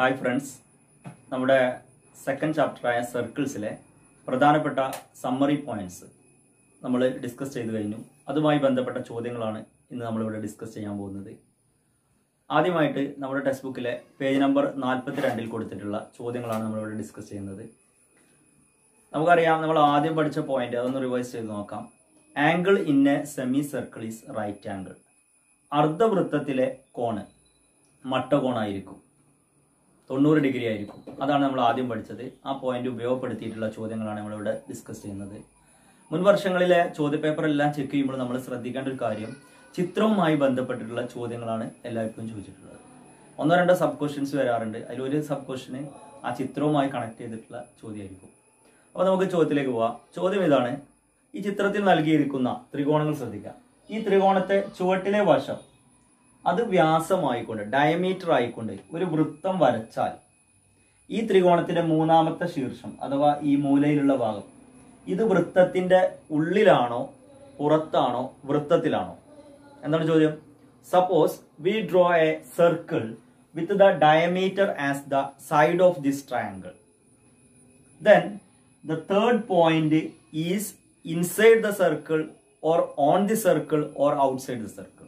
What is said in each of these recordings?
hi friends നമ്മുടെ second ചാപ്റ്ററായ സർക്കിൾസിലെ പ്രധാനപ്പെട്ട സമ്മറി പോയിന്റ്സ് നമ്മൾ ഡിസ്കസ് ചെയ്തു കഴിഞ്ഞു അതുമായി ബന്ധപ്പെട്ട ചോദ്യങ്ങളാണ് ഇന്ന് നമ്മളിവിടെ ഡിസ്കസ് ചെയ്യാൻ പോകുന്നത് ആദ്യമായിട്ട് നമ്മുടെ ടെക്സ്റ്റ് ബുക്കിലെ പേജ് നമ്പർ നാൽപ്പത്തി രണ്ടിൽ കൊടുത്തിട്ടുള്ള ചോദ്യങ്ങളാണ് നമ്മളിവിടെ ഡിസ്കസ് ചെയ്യുന്നത് നമുക്കറിയാം നമ്മൾ ആദ്യം പഠിച്ച പോയിന്റ് അതൊന്ന് റിവൈസ് ചെയ്ത് നോക്കാം angle in a semi circle is right angle അർദ്ധവൃത്തത്തിലെ കോണ് മട്ടകോണായിരിക്കും തൊണ്ണൂറ് ഡിഗ്രി ആയിരിക്കും അതാണ് നമ്മൾ ആദ്യം പഠിച്ചത് ആ പോയിന്റ് ഉപയോഗപ്പെടുത്തിയിട്ടുള്ള ചോദ്യങ്ങളാണ് നമ്മളിവിടെ ഡിസ്കസ് ചെയ്യുന്നത് മുൻ വർഷങ്ങളിലെ ചോദ്യപേപ്പറെല്ലാം ചെക്ക് ചെയ്യുമ്പോൾ നമ്മൾ ശ്രദ്ധിക്കേണ്ട ഒരു കാര്യം ചിത്രവുമായി ബന്ധപ്പെട്ടിട്ടുള്ള ചോദ്യങ്ങളാണ് എല്ലായ്പ്പോഴും ചോദിച്ചിട്ടുള്ളത് ഒന്നോ രണ്ടോ സബ് ക്വസ്റ്റ്യൻസ് വരാറുണ്ട് അതിലൊരു സബ് ക്വസ്റ്റ്യന് ആ ചിത്രവുമായി കണക്ട് ചെയ്തിട്ടുള്ള ചോദ്യമായിരിക്കും അപ്പോൾ നമുക്ക് ചോദ്യത്തിലേക്ക് പോവാം ചോദ്യം ഇതാണ് ഈ ചിത്രത്തിൽ നൽകിയിരിക്കുന്ന ത്രികോണങ്ങൾ ശ്രദ്ധിക്കാം ഈ ത്രികോണത്തെ ചുവട്ടിലെ വശം അത് വ്യാസമായിക്കൊണ്ട് ഡയമീറ്റർ ആയിക്കൊണ്ട് ഒരു വൃത്തം വരച്ചാൽ ഈ ത്രികോണത്തിന്റെ മൂന്നാമത്തെ ശീർഷം അഥവാ ഈ മൂലയിലുള്ള ഭാഗം ഇത് വൃത്തത്തിന്റെ ഉള്ളിലാണോ പുറത്താണോ വൃത്തത്തിലാണോ എന്താണ് ചോദ്യം suppose we draw a circle with the diameter as the side of this triangle then the third point is inside the circle or on the circle or outside the circle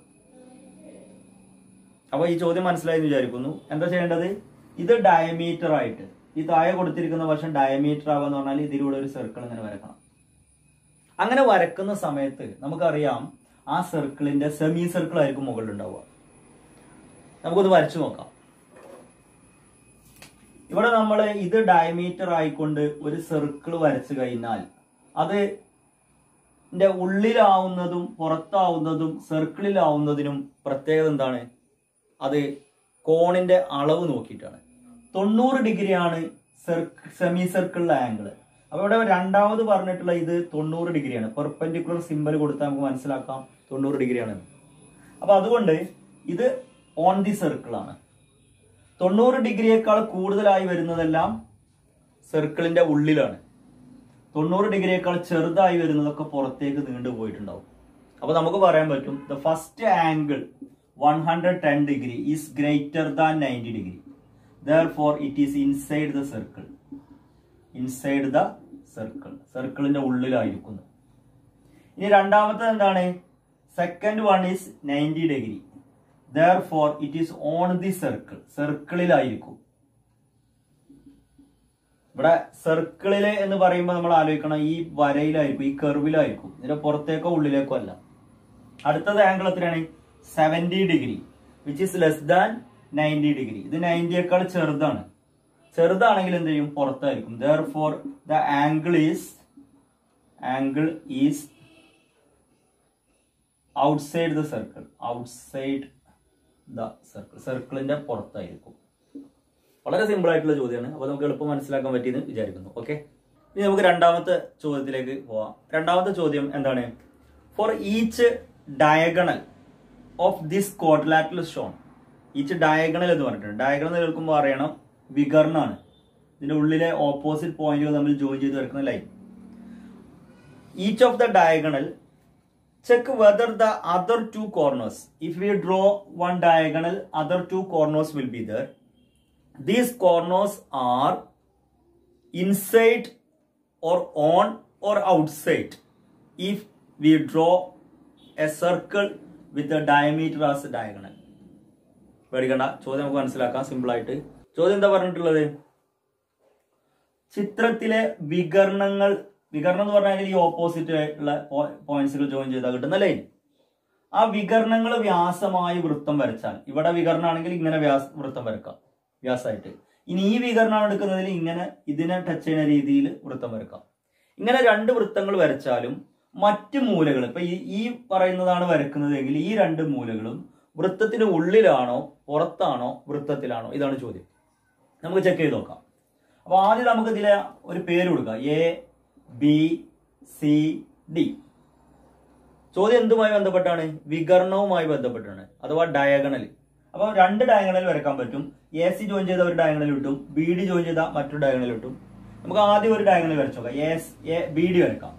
അപ്പോൾ ഈ ചോദ്യം മനസ്സിലായെന്ന് വിചാരിക്കുന്നു എന്താ ചെയ്യേണ്ടത് ഇത് ഡയമീറ്റർ ആയിട്ട് ഈ താഴെ കൊടുത്തിരിക്കുന്ന വശം ഡയമീറ്റർ ആവാന്ന് പറഞ്ഞാൽ ഇതിലൂടെ ഒരു സർക്കിൾ ഇങ്ങനെ വരക്കണം അങ്ങനെ വരക്കുന്ന സമയത്ത് നമുക്കറിയാം ആ സർക്കിളിന്റെ സെമി സർക്കിൾ ആയിരിക്കും മുകളിൽ ഉണ്ടാവുക നമുക്കൊന്ന് വരച്ചു നോക്കാം ഇവിടെ നമ്മൾ ഇത് ഡയമീറ്റർ ആയിക്കൊണ്ട് ഒരു സർക്കിൾ വരച്ചു കഴിഞ്ഞാൽ അത് ന്റെ ഉള്ളിലാവുന്നതും പുറത്താവുന്നതും സർക്കിളിലാവുന്നതിനും പ്രത്യേകത എന്താണ് അത് കോണിന്റെ അളവ് നോക്കിയിട്ടാണ് തൊണ്ണൂറ് ഡിഗ്രിയാണ് സെമി സർക്കിളിലെ ആംഗിൾ അപ്പൊ ഇവിടെ രണ്ടാമത് പറഞ്ഞിട്ടുള്ള ഇത് തൊണ്ണൂറ് ഡിഗ്രിയാണ് പെർപെൻഡിക്കുലർ സിമ്പൽ കൊടുത്താൽ നമുക്ക് മനസ്സിലാക്കാം തൊണ്ണൂറ് ഡിഗ്രിയാണ് അപ്പൊ അതുകൊണ്ട് ഇത് ഓൺ ദി സർക്കിൾ ആണ് തൊണ്ണൂറ് ഡിഗ്രിയേക്കാൾ കൂടുതലായി വരുന്നതെല്ലാം സർക്കിളിന്റെ ഉള്ളിലാണ് തൊണ്ണൂറ് ഡിഗ്രിയേക്കാൾ ചെറുതായി വരുന്നതൊക്കെ പുറത്തേക്ക് നീണ്ടു പോയിട്ടുണ്ടാവും അപ്പൊ നമുക്ക് പറയാൻ പറ്റും the first angle one hundred ten degree is greater than ninety degree therefore it is inside the circle inside the circle സർക്കിളിന്റെ ഉള്ളിലായിരിക്കുന്നു ഇനി രണ്ടാമത്തെ എന്താണ് second one is ninety degree therefore it is on the circle സർക്കിളിലായിരിക്കും ഇവിടെ സർക്കിളില് എന്ന് പറയുമ്പോൾ നമ്മൾ ആലോചിക്കണം ഈ വരയിലായിരിക്കും ഈ കെർവിലായിരിക്കും ഇതിന്റെ പുറത്തേക്കോ ഉള്ളിലേക്കോ അല്ല അടുത്തത് ആംഗിൾ എത്രയാണ് seventy degree which is less than ninety degree ഇത് നയൻറ്റിയേക്കാൾ ചെറുതാണ് ചെറുതാണെങ്കിൽ എന്ത് ചെയ്യും പുറത്തായിരിക്കും therefore the angle is angle is outside the circle outside the circle സർക്കിളിന്റെ പുറത്തായിരിക്കും വളരെ സിമ്പിൾ ആയിട്ടുള്ള ചോദ്യമാണ് അപ്പോൾ നമുക്ക് എളുപ്പം മനസ്സിലാക്കാൻ പറ്റിയെന്ന് വിചാരിക്കുന്നു ഓക്കെ ഇനി നമുക്ക് രണ്ടാമത്തെ ചോദ്യത്തിലേക്ക് പോവാം രണ്ടാമത്തെ ചോദ്യം എന്താണ് for each diagonal of this quadrilateral shown each diagonal എന്ന് പറഞ്ഞിട്ടുണ്ട് ഡയഗണൽ കേൾക്കുമ്പോൾ അറിയണം വികർണാണ് ഇതിന്റെ ഉള്ളിലെ ഓപ്പോസിറ്റ് പോയിന്റുകൾ തമ്മിൽ ജോയിൻ ചെയ്ത് കിടക്കുന്ന line each of the diagonal check whether the other two corners if we draw one diagonal other two corners will be there these corners are inside or on or outside if we draw a circle with the diameter as a diagonal പേടിക്കണ്ട ചോദ്യം നമുക്ക് മനസ്സിലാക്കാം simple ആയിട്ട് ചോദ്യം എന്താ പറഞ്ഞിട്ടുള്ളത് ചിത്രത്തിലെ വികരണങ്ങൾ വികരണം എന്ന് പറഞ്ഞാൽ ഈ ഓപ്പോസിറ്റ് ആയിട്ടുള്ള പോയിന്റ്സുകൾ ജോയിൻ ചെയ്താൽ കിട്ടുന്ന ലൈൻ ആ വികരണങ്ങൾ വ്യാസമായി വൃത്തം വരച്ചാൽ ഇവിടെ വികരണമാണെങ്കിൽ ഇങ്ങനെ വ്യാസ വൃത്തം വരക്കാം വ്യാസമായിട്ട് ഇനി ഈ വികരണമാണ് എടുക്കുന്നതിൽ ഇങ്ങനെ ഇതിനെ ടച്ച് ചെയ്യുന്ന രീതിയിൽ വൃത്തം വരക്കാം ഇങ്ങനെ രണ്ട് വൃത്തങ്ങൾ വരച്ചാലും മറ്റ് മൂലകൾ ഇപ്പൊ ഈ ഈ പറയുന്നതാണ് വരക്കുന്നതെങ്കിൽ ഈ രണ്ട് മൂലകളും വൃത്തത്തിന്റെ ഉള്ളിലാണോ പുറത്താണോ വൃത്തത്തിലാണോ ഇതാണ് ചോദ്യം നമുക്ക് ചെക്ക് ചെയ്ത് നോക്കാം അപ്പൊ ആദ്യം നമുക്ക് ഇതിലെ ഒരു പേര് കൊടുക്കാം എ ബി സി ഡി ചോദ്യം എന്തുമായി ബന്ധപ്പെട്ടാണ് വികരണവുമായി ബന്ധപ്പെട്ടാണ് അഥവാ ഡയഗണൽ അപ്പൊ രണ്ട് ഡയഗണൽ വരക്കാൻ പറ്റും എ സി ജോയിൻ ചെയ്ത ഒരു ഡയഗണൽ കിട്ടും ബി ഡി ജോയിൻ ചെയ്ത മറ്റൊരു ഡയഗണൽ കിട്ടും നമുക്ക് ആദ്യം ഒരു ഡയഗണൽ വരച്ചു നോക്കാം എ ബി ഡി വരക്കാം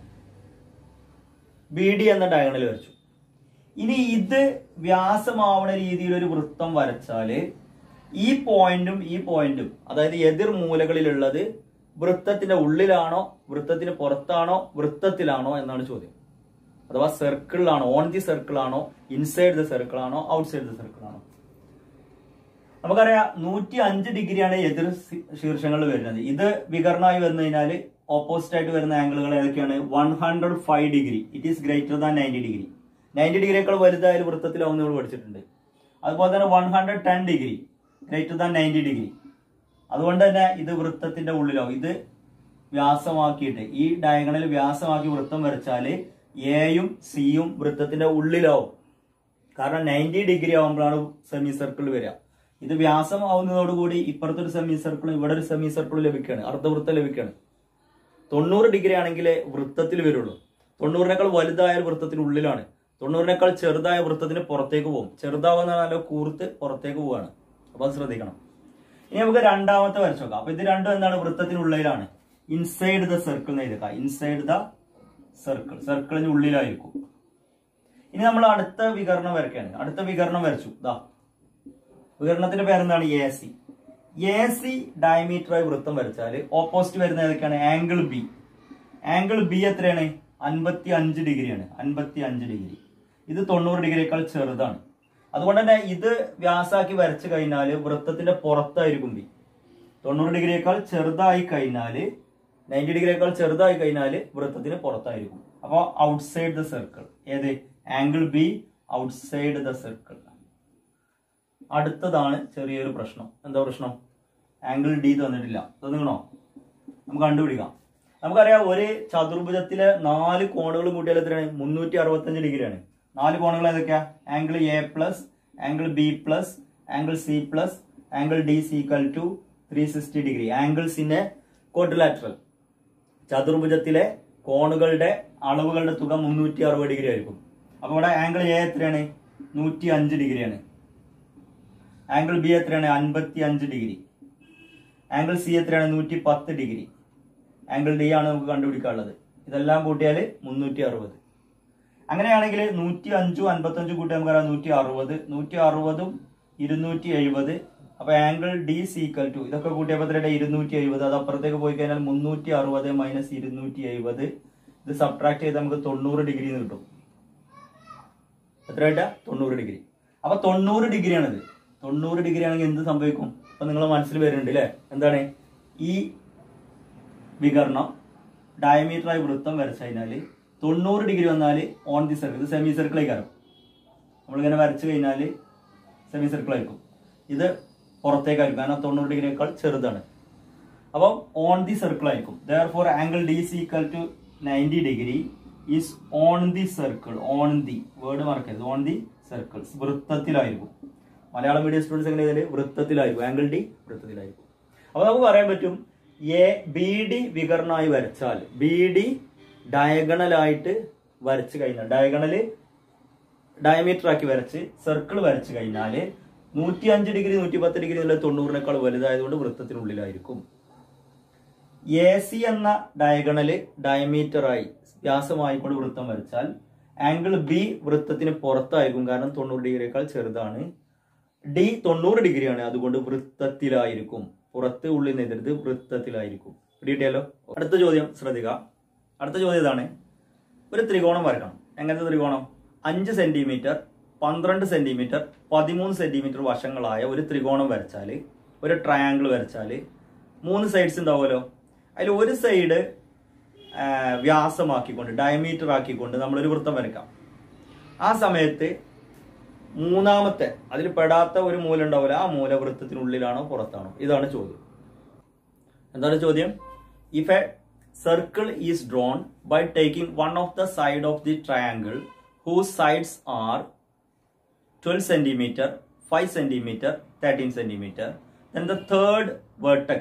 ബി ഡി എന്ന ഡയഗണൽ വരച്ചു ഇനി ഇത് വ്യാസമാവണ രീതിയിൽ ഒരു വൃത്തം വരച്ചാല് ഈ പോയിന്റും ഈ പോയിന്റും അതായത് എതിർ മൂലകളിലുള്ളത് വൃത്തത്തിന്റെ ഉള്ളിലാണോ വൃത്തത്തിന് പുറത്താണോ വൃത്തത്തിലാണോ എന്നാണ് ചോദ്യം അഥവാ സർക്കിളിലാണോ ഓൺ ദി സർക്കിൾ ആണോ ഇൻസൈഡ് ദ സർക്കിൾ ആണോ ഔട്ട്സൈഡ് ദ സർക്കിൾ ആണോ നമുക്കറിയാം നൂറ്റി അഞ്ച് ഡിഗ്രിയാണ് എതിർ ശീർഷങ്ങളിൽ വരുന്നത് ഇത് വികരണമായി വന്നു കഴിഞ്ഞാൽ ഓപ്പോസിറ്റ് ആയിട്ട് വരുന്ന ആംഗിളുകൾ ഏതൊക്കെയാണ് one hundred five degree it is greater than ninety degree ninety ഡിഗ്രിയേക്കാൾ വലുതായാലും വൃത്തത്തിലാവും നമ്മൾ പഠിച്ചിട്ടുണ്ട് അതുപോലെ തന്നെ one hundred ten degree greater than ninety degree അതുകൊണ്ട് തന്നെ ഇത് വൃത്തത്തിന്റെ ഉള്ളിലാവും ഇത് വ്യാസമാക്കിയിട്ട് ഈ ഡയഗണൽ വ്യാസമാക്കി വൃത്തം വരച്ചാൽ എയും സിയും വൃത്തത്തിന്റെ ഉള്ളിലാവും കാരണം നയൻറ്റി ഡിഗ്രി ആവുമ്പോഴാണ് സെമി സർക്കിൾ വരിക ഇത് വ്യാസം ആവുന്നതോടുകൂടി ഇപ്പുറത്തെ ഒരു സെമി സർക്കിളും ഇവിടെ ഒരു സെമി സർക്കിൾ ലഭിക്കുകയാണ് അർദ്ധവൃത്തം ലഭിക്കുകയാണ് തൊണ്ണൂറ് ഡിഗ്രി ആണെങ്കിലേ വൃത്തത്തിൽ വരുള്ളൂ തൊണ്ണൂറിനേക്കാൾ വലുതായ ഒരു വൃത്തത്തിന് ഉള്ളിലാണ് തൊണ്ണൂറിനേക്കാൾ ചെറുതായ വൃത്തത്തിന് പുറത്തേക്ക് പോകും ചെറുതാവുന്ന നല്ല കൂർത്ത് പുറത്തേക്ക് പോവാണ് അപ്പൊ അത് ശ്രദ്ധിക്കണം ഇനി നമുക്ക് രണ്ടാമത്തെ വരച്ചു നോക്കാം അപ്പൊ ഇത് രണ്ടും എന്താണ് വൃത്തത്തിനുള്ളിലാണ് ഇൻസൈഡ് ദ സർക്കിൾ എന്ന് എഴുതുക ഇൻസൈഡ് ദ സർക്കിൾ സർക്കിളിന് ഉള്ളിലായിരിക്കും ഇനി നമ്മൾ അടുത്ത വികരണം വരയ്ക്കാണ് അടുത്ത വികരണം വരച്ചു ദാ വികരണത്തിന്റെ പേരെന്താണ് എ സി എ സി ഡയമീറ്ററായി വൃത്തം വരച്ചാൽ ഓപ്പോസിറ്റ് വരുന്ന ഏതൊക്കെയാണ് ആംഗിൾ ബി ആംഗിൾ ബി എത്രയാണ് അൻപത്തി അഞ്ച് ഡിഗ്രിയാണ് അൻപത്തി അഞ്ച് ഡിഗ്രി ഇത് തൊണ്ണൂറ് ഡിഗ്രിയേക്കാൾ ചെറുതാണ് അതുകൊണ്ട് തന്നെ ഇത് വ്യാസാക്കി വരച്ചു കഴിഞ്ഞാൽ വൃത്തത്തിന്റെ പുറത്തായിരിക്കും ബി തൊണ്ണൂറ് ഡിഗ്രിയേക്കാൾ ചെറുതായി കഴിഞ്ഞാൽ നയൻറ്റി ഡിഗ്രിയേക്കാൾ ചെറുതായി കഴിഞ്ഞാൽ വൃത്തത്തിന് പുറത്തായിരിക്കും അപ്പോൾ ഔട്ട്സൈഡ് ദ സർക്കിൾ ഏത് angle B outside the circle അടുത്തതാണ് ചെറിയൊരു പ്രശ്നം എന്താ പ്രശ്നം ആംഗിൾ ഡി തന്നിട്ടില്ല തന്നിക്കണോ നമുക്ക് കണ്ടുപിടിക്കാം നമുക്കറിയാം ഒരു ചതുർഭുജത്തിലെ നാല് കോണുകൾ കൂട്ടിയാൽ എത്രയാണ് മുന്നൂറ്റി അറുപത്തഞ്ച് ഡിഗ്രിയാണ് നാല് കോണുകൾ ഏതൊക്കെയാ angle A plus angle B plus angle C plus angle D is equal to three sixty degree ആംഗിൾസിന്റെ കോട്ടിലാറ്ററൽ ചതുർഭുജത്തിലെ കോണുകളുടെ അളവുകളുടെ തുക മുന്നൂറ്റി അറുപത് ഡിഗ്രി ആയിരിക്കും അപ്പൊ ഇവിടെ ആംഗിൾ എ എത്രയാണ് നൂറ്റി അഞ്ച് ഡിഗ്രിയാണ് ആംഗിൾ ബി എത്രയാണ് അൻപത്തി അഞ്ച് ഡിഗ്രി ആംഗിൾ സി എത്രയാണ് നൂറ്റി പത്ത് ഡിഗ്രി ആംഗിൾ ഡി ആണ് നമുക്ക് കണ്ടുപിടിക്കാനുള്ളത് ഇതെല്ലാം കൂട്ടിയാൽ മുന്നൂറ്റി അറുപത് അങ്ങനെയാണെങ്കിൽ നൂറ്റി അഞ്ചും അൻപത്തി അഞ്ചും കൂട്ടി നമുക്ക് അറിയാം നൂറ്റി അറുപത് നൂറ്റി അറുപതും ഇരുന്നൂറ്റി എഴുപത് അപ്പൊ ആംഗിൾ ഡി സീക്വൽ ടു ഇതൊക്കെ കൂട്ടിയപ്പോൾ എത്രയുടെ ഇരുന്നൂറ്റി എഴുപത് അത് അപ്പുറത്തേക്ക് പോയി കഴിഞ്ഞാൽ മുന്നൂറ്റി അറുപത് മൈനസ് ഇരുന്നൂറ്റി എഴുപത് ഇത് സബ്ട്രാക്ട് ചെയ്ത് നമുക്ക് തൊണ്ണൂറ് ഡിഗ്രി എന്ന് കിട്ടും എത്രയായിട്ടാ തൊണ്ണൂറ് ഡിഗ്രി അപ്പൊ തൊണ്ണൂറ് ഡിഗ്രിയാണിത് തൊണ്ണൂറ് ഡിഗ്രി ആണെങ്കിൽ എന്ത് സംഭവിക്കും അപ്പൊ നിങ്ങളെ മനസ്സിൽ വരുന്നുണ്ട് അല്ലെ എന്താണ് ഈ വികരണം ഡയമീറ്ററായി വൃത്തം വരച്ചു കഴിഞ്ഞാല് തൊണ്ണൂറ് ഡിഗ്രി വന്നാൽ ഓൺ ദി സർക്കിൾ ഇത് സെമി സർക്കിളായി കയറും നമ്മളിങ്ങനെ വരച്ചു കഴിഞ്ഞാൽ സെമി സർക്കിൾ ആയിരിക്കും ഇത് പുറത്തേക്കായിരിക്കും കാരണം തൊണ്ണൂറ് ഡിഗ്രിയേക്കാൾ ചെറുതാണ് അപ്പം ഓൺ ദി സർക്കിൾ ആയിരിക്കും therefore angle D C equal to ninety degree is on the circle on the word മറക്കരുത് ഓൺ ദി സർക്കിൾസ് വൃത്തത്തിലായിരിക്കും മലയാളം മീഡിയം സ്റ്റുഡൻസ് എങ്ങനെ ഇതിൽ വൃത്തത്തിലായിരിക്കും ആംഗിൾ ഡി വൃത്തത്തിലായിരിക്കും അപ്പൊ നമുക്ക് പറയാൻ പറ്റും എ ബി ഡി വികരണമായി വരച്ചാൽ ബി ഡി ഡയഗണലായിട്ട് വരച്ചു കഴിഞ്ഞാൽ ഡയഗണല് ഡയമീറ്റർ ആക്കി വരച്ച് സർക്കിൾ വരച്ചു കഴിഞ്ഞാല് നൂറ്റി അഞ്ച് ഡിഗ്രി നൂറ്റി പത്ത് ഡിഗ്രി എന്നുള്ള തൊണ്ണൂറിനേക്കാൾ വലുതായതുകൊണ്ട് വൃത്തത്തിനുള്ളിലായിരിക്കും എ സി എന്ന ഡയഗണല് ഡയമീറ്ററായി വ്യാസമായിക്കൊണ്ട് വൃത്തം വരച്ചാൽ ആംഗിൾ ബി വൃത്തത്തിന് പുറത്തായിരിക്കും കാരണം തൊണ്ണൂറ് ഡിഗ്രിയേക്കാൾ ചെറുതാണ് ഡി തൊണ്ണൂറ് ഡിഗ്രിയാണ് അതുകൊണ്ട് വൃത്തത്തിലായിരിക്കും പുറത്ത് ഉള്ളിൽ നിന്നെതിർത്ത് വൃത്തത്തിലായിരിക്കും പിടിയിട്ടിയല്ലോ അടുത്ത ചോദ്യം ശ്രദ്ധിക്കുക അടുത്ത ചോദ്യം ഇതാണ് ഒരു ത്രികോണം വരക്കണം എങ്ങനത്തെ ത്രികോണം അഞ്ച് സെന്റിമീറ്റർ പന്ത്രണ്ട് സെന്റിമീറ്റർ പതിമൂന്ന് സെന്റിമീറ്റർ വശങ്ങളായ ഒരു ത്രികോണം വരച്ചാൽ ഒരു ട്രയാങ്കിൾ വരച്ചാൽ മൂന്ന് സൈഡ്സ് ഉണ്ടാവുമല്ലോ അതിൽ ഒരു സൈഡ് വ്യാസമാക്കിക്കൊണ്ട് ഡയമീറ്റർ ആക്കിക്കൊണ്ട് നമ്മളൊരു വൃത്തം വരയ്ക്കാം ആ സമയത്ത് മൂന്നാമത്തെ അതിൽ പെടാത്ത ഒരു മൂല ഉണ്ടാവില്ല ആ മൂല വൃത്തത്തിനുള്ളിലാണോ പുറത്താണോ ഇതാണ് ചോദ്യം എന്താണ് ചോദ്യം if a circle is drawn by taking one of the side of the triangle whose sides are twelve centimetre five centimetre thirteen centimetre then the third vertex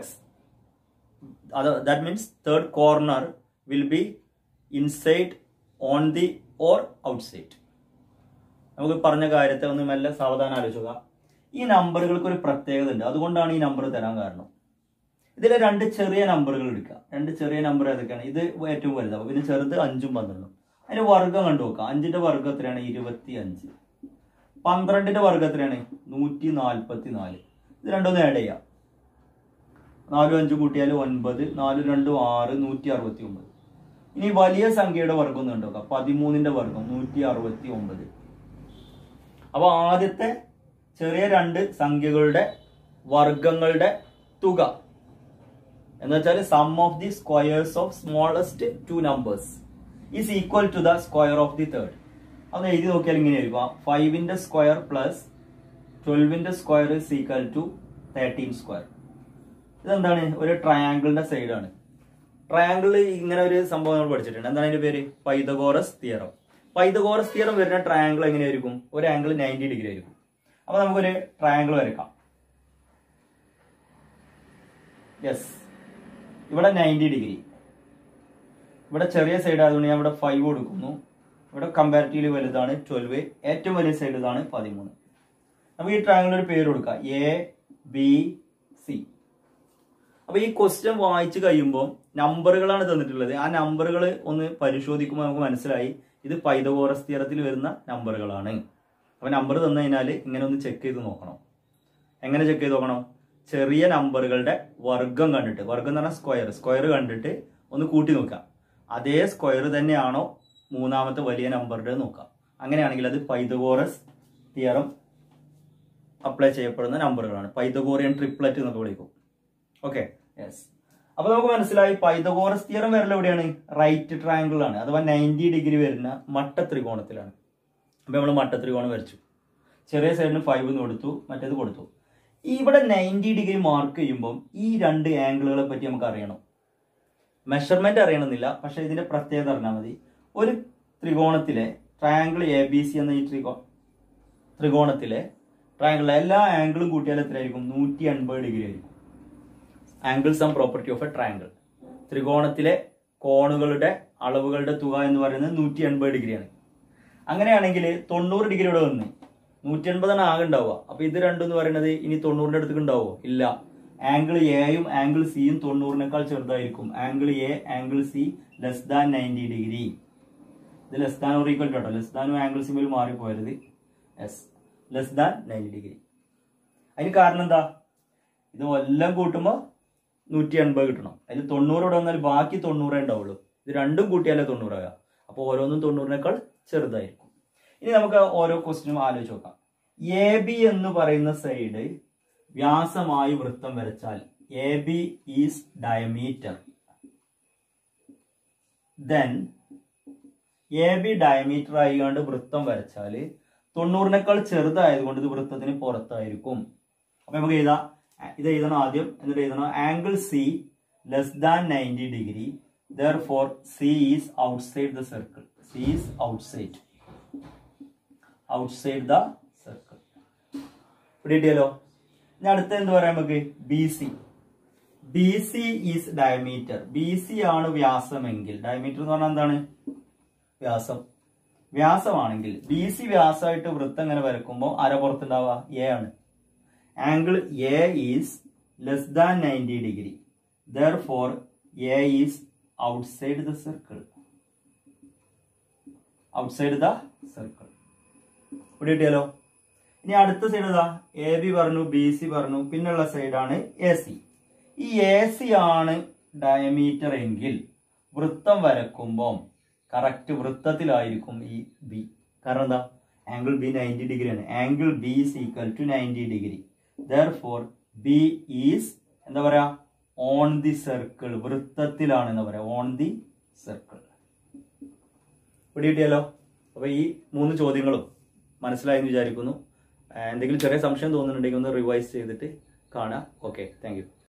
other that means third corner will be inside on the or outside നമുക്ക് പറഞ്ഞ കാര്യത്തെ ഒന്ന് മെല്ലെ സാവധാനം ആലോചിക്കുക ഈ നമ്പറുകൾക്ക് ഒരു പ്രത്യേകത ഉണ്ട് അതുകൊണ്ടാണ് ഈ നമ്പർ തരാൻ കാരണം ഇതിലെ രണ്ട് ചെറിയ നമ്പറുകൾ എടുക്കുക രണ്ട് ചെറിയ നമ്പർ ഏതൊക്കെയാണ് ഇത് ഏറ്റവും വലുത് അപ്പൊ പിന്നെ ചെറുത് അഞ്ചും പന്ത്രണ്ടും അതിന്റെ വർഗം കണ്ടു നോക്കുക അഞ്ചിന്റെ വർഗം എത്രയാണ് ഇരുപത്തി അഞ്ച് പന്ത്രണ്ടിന്റെ വർഗം എത്രയാണ് നൂറ്റി നാൽപ്പത്തി നാല് ഇത് രണ്ടൊന്ന് ആഡ് ചെയ്യാം നാലും അഞ്ചും കൂട്ടിയാൽ ഒൻപത് നാലും രണ്ടും ആറ് നൂറ്റി അറുപത്തി ഒമ്പത് ഇനി വലിയ സംഖ്യയുടെ വർഗം ഒന്ന് കണ്ടു നോക്കാം പതിമൂന്നിന്റെ വർഗം നൂറ്റി അറുപത്തി ഒമ്പത് അപ്പൊ ആദ്യത്തെ ചെറിയ രണ്ട് സംഖ്യകളുടെ വർഗങ്ങളുടെ തുക എന്ന് വെച്ചാൽ sum of the squares of smallest two numbers is equal to the square of the third അത് എഴുതി നോക്കിയാൽ ഇങ്ങനെ ആയിരിക്കും ഫൈവിന്റെ സ്ക്വയർ പ്ലസ് ട്വൽവിന്റെ square is equal to thirteen square ഇതെന്താണ് ഒരു ട്രയാങ്കിളിന്റെ സൈഡാണ് ട്രയാങ്കിളിൽ ഇങ്ങനെ ഒരു സംഭവം നമ്മൾ പഠിച്ചിട്ടുണ്ട് എന്താണ് അതിന്റെ പേര് പൈതഗോറസ് തിയറം പൈതഗോറസ് തിയറം വരുന്ന ട്രയാങ്കിൾ എങ്ങനെയായിരിക്കും ഒരു ആംഗിൾ നയൻറ്റി ഡിഗ്രി ആയിരിക്കും അപ്പൊ നമുക്കൊരു ട്രയാങ്കിൾ വരക്കാം യെസ് ഇവിടെ നയൻറ്റി ഡിഗ്രി ഇവിടെ ചെറിയ സൈഡ് ആയതുകൊണ്ട് ഞാൻ ഇവിടെ ഫൈവ് കൊടുക്കുന്നു ഇവിടെ കമ്പാരിറ്റീവ്ലി വലുതാണ് ട്വൽവ് ഏറ്റവും വലിയ സൈഡ് ഇതാണ് പതിമൂന്ന് നമുക്ക് ഈ ട്രയാങ്കിൾ ഒരു പേര് കൊടുക്കാം എ ബി സി അപ്പൊ ഈ ക്വസ്റ്റ്യൻ വായിച്ചു കഴിയുമ്പോൾ നമ്പറുകളാണ് തന്നിട്ടുള്ളത് ആ നമ്പറുകൾ ഒന്ന് പരിശോധിക്കുമ്പോൾ നമുക്ക് മനസ്സിലായി ഇത് പൈതകോറസ് തിയറത്തിൽ വരുന്ന നമ്പറുകളാണ് അപ്പൊ നമ്പർ തന്നു കഴിഞ്ഞാൽ ഇങ്ങനെ ഒന്ന് ചെക്ക് ചെയ്ത് നോക്കണം എങ്ങനെ ചെക്ക് ചെയ്ത് നോക്കണം ചെറിയ നമ്പറുകളുടെ വർഗം കണ്ടിട്ട് വർഗം എന്ന് പറഞ്ഞാൽ സ്ക്വയർ സ്ക്വയർ കണ്ടിട്ട് ഒന്ന് കൂട്ടി നോക്കാം അതേ സ്ക്വയർ തന്നെയാണോ മൂന്നാമത്തെ വലിയ നമ്പറുടെ നോക്കാം അങ്ങനെയാണെങ്കിൽ അത് പൈതകോറസ് തിയറം അപ്ലൈ ചെയ്യപ്പെടുന്ന നമ്പറുകളാണ് പൈതകോറിയൻ ട്രിപ്ലറ്റ് എന്നൊക്കെ വിളിക്കും ഓക്കെ യെസ് അപ്പൊ നമുക്ക് മനസ്സിലായി പൈതകോറസ് തിയറം വരൽ എവിടെയാണ് റൈറ്റ് ട്രയാങ്കിൾ ആണ് അഥവാ നയൻറ്റി ഡിഗ്രി വരുന്ന മട്ട ത്രികോണത്തിലാണ് അപ്പൊ നമ്മൾ മട്ട ത്രികോണം വരച്ചു ചെറിയ സൈഡിന് ഫൈവ് എന്ന് കൊടുത്തു മറ്റേത് കൊടുത്തു ഇവിടെ നയൻറ്റി ഡിഗ്രി മാർക്ക് ചെയ്യുമ്പോൾ ഈ രണ്ട് ആംഗിളുകളെ പറ്റി നമുക്ക് അറിയണം മെഷർമെന്റ് അറിയണമെന്നില്ല പക്ഷെ ഇതിന്റെ പ്രത്യേകത അറിഞ്ഞാൽ മതി ഒരു ത്രികോണത്തിലെ ട്രയാങ്കിൾ എ ബി സി എന്ന ഈ ത്രികോ ത്രികോണത്തിലെ ട്രയാങ്കിളിലെ എല്ലാ ആംഗിളും കൂട്ടിയാൽ എത്രയായിരിക്കും നൂറ്റി എൺപത് ഡിഗ്രി ആയിരിക്കും angle sum property of a triangle ത്രികോണത്തിലെ കോണുകളുടെ അളവുകളുടെ തുക എന്ന് പറയുന്നത് നൂറ്റി എൺപത് ഡിഗ്രിയാണ് അങ്ങനെയാണെങ്കിൽ തൊണ്ണൂറ് ഡിഗ്രി ഇവിടെ വന്ന് നൂറ്റി എൺപതാണ് ആകെ ഉണ്ടാവുക അപ്പൊ ഇത് രണ്ടും എന്ന് പറയുന്നത് ഇനി തൊണ്ണൂറിന്റെ അടുത്തേക്ക് ഉണ്ടാവോ ഇല്ല ആംഗിൾ എയും ആംഗിൾ സിയും തൊണ്ണൂറിനേക്കാൾ ചെറുതായിരിക്കും angle A angle C less than ninety degree ഇത് ലെസ് ദാൻ ഓർ ഈക്വൽ കേട്ടോ ലെസ് ദാനും ആംഗിൾ സിമ്മിൽ മാറിപ്പോയത് yes less than ninety degree അതിന് കാരണം എന്താ ഇത് എല്ലാം കൂട്ടുമ്പോൾ നൂറ്റി എൺപത് കിട്ടണം അതിൽ തൊണ്ണൂറ് ഇവിടെ വന്നാൽ ബാക്കി തൊണ്ണൂറേ ഉണ്ടാവുള്ളൂ ഇത് രണ്ടും കൂട്ടിയാലേ തൊണ്ണൂറാകാം അപ്പോൾ ഓരോന്നും തൊണ്ണൂറിനേക്കാൾ ചെറുതായിരിക്കും ഇനി നമുക്ക് ഓരോ ക്വസ്റ്റിനും ആലോചിച്ച് നോക്കാം എ ബി എന്ന് പറയുന്ന സൈഡ് വ്യാസമായി വൃത്തം വരച്ചാൽ A B is diameter then A B diameter ആയിക്കൊണ്ട് വൃത്തം വരച്ചാൽ തൊണ്ണൂറിനേക്കാൾ ചെറുതായതുകൊണ്ട് ഇത് വൃത്തത്തിന് പുറത്തായിരിക്കും അപ്പൊ നമുക്ക് എഴുതാം ഇത് എഴുതണം ആദ്യം എന്നിട്ട് എഴുതണം angle C less than ninety degree therefore C is outside the circle C is outside outside the circle ഇവിടെ കിട്ടിയല്ലോ ഇനി അടുത്ത എന്ത് പറയാം നമുക്ക് B C B C is diameter B C ആണ് വ്യാസമെങ്കിൽ ഡയമീറ്റർ എന്ന് പറഞ്ഞാൽ എന്താണ് വ്യാസം വ്യാസമാണെങ്കിൽ ബി സി വ്യാസമായിട്ട് വൃത്തം ഇങ്ങനെ വരക്കുമ്പോൾ അര പുറത്തുണ്ടാവുക എ ആണ് angle A is less than ninety degree therefore A is outside the circle outside the circle ഇവിടെ കിട്ടിയാലോ ഇനി അടുത്ത സൈഡ് ഏതാ എ ബി പറഞ്ഞു ബി സി പറഞ്ഞു പിന്നുള്ള സൈഡാണ് എ സി ഈ എ സി ആണ് ഡയമീറ്റർ എങ്കിൽ വൃത്തം വരക്കുമ്പോൾ കറക്റ്റ് വൃത്തത്തിലായിരിക്കും ഈ ബി കാരണം എന്താ ആംഗിൾ ബി നയൻറ്റി ഡിഗ്രി ആണ് angle B is equal to ninety degree therefore B is എന്താ പറയാ ഓൺ ദി സർക്കിൾ വൃത്തത്തിലാണ് എന്താ പറയാ ഓൺ ദി സർക്കിൾ ഇവിടെ കിട്ടിയല്ലോ അപ്പൊ ഈ മൂന്ന് ചോദ്യങ്ങളും മനസ്സിലായെന്ന് വിചാരിക്കുന്നു ആ, എന്തെങ്കിലും ചെറിയ സംശയം തോന്നുന്നുണ്ടെങ്കിൽ ഒന്ന് റിവൈസ് ചെയ്തിട്ട് കാണാം ഓക്കെ താങ്ക് യു